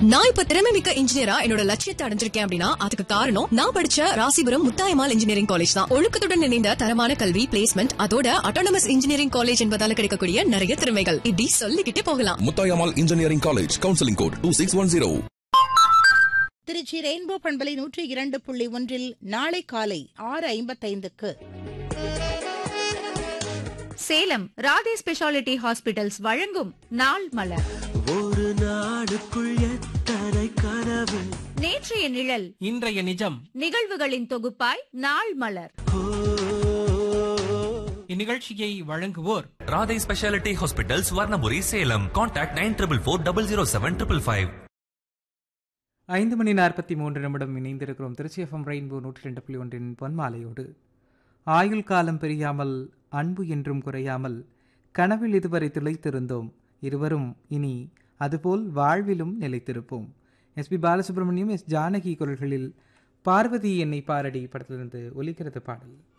நான் இப்ப திறமை மிக்க இன்ஜினியரா என்னோட லட்சியத்தை அடைஞ்சிருக்கேன் அப்படின்னா அதுக்கு காரணம் நான் படிச்ச ராசிபுரம் முத்தாயமால் இன்ஜினியரிங் காலேஜ் தான் ஒழுக்கத்துடன் இணைந்த தரமான கல்வி பிளேஸ்மெண்ட் அதோட அட்டானமஸ் இன்ஜினியரிங் காலேஜ் என்பதால கிடைக்கக்கூடிய நிறைய திறமைகள் இப்படி சொல்லிக்கிட்டே போகலாம் Muthayammal engineering college counselling code two six one zero Trichy rainbow பண்பலை நூற்றி இரண்டு புள்ளி ஒன்றில் நாளை காலை ஆறு ஐம்பத்தைந்துக்கு சேலம் ராதே ஸ்பெஷாலிட்டி ஹாஸ்பிட்டல்ஸ் வழங்கும் நாள் மலர் ஒரு நாடுக்குள் எத்தனை கனவு நேற்றைய நிழல் இன்றைய நிஜம் நிகழ்வுகளின் தொகுப்பாய் நாள் மலர் ஓ, இந்நிகழ்ச்சியை வழங்குவோர் Radhai speciality hospital Swarnapuri Salem contact nine triple four double zero seven triple five ஐந்து மணி நாற்பத்தி மூன்று நிமிடம் இணைந்திருக்கிறோம் திருச்சி எஃப்எம் ரெயின்போ நூற்றி ரெண்டு புள்ளி ஒன்றின் பொன்மாலையோடு ஆயுள் காலம் பிரியாமல் அன்பு என்றும் குறையாமல் கனவில் இதுவரை திளைத்திருந்தோம் இருவரும் இனி அதுபோல் வாழ்விலும் நிலைத்திருப்போம் எஸ்பி பாலசுப்ரமணியம் எஸ் ஜானகி குரல்களில் பார்வதி என்னை பாரடி படத்திலிருந்து ஒலிக்கிறது பாடல்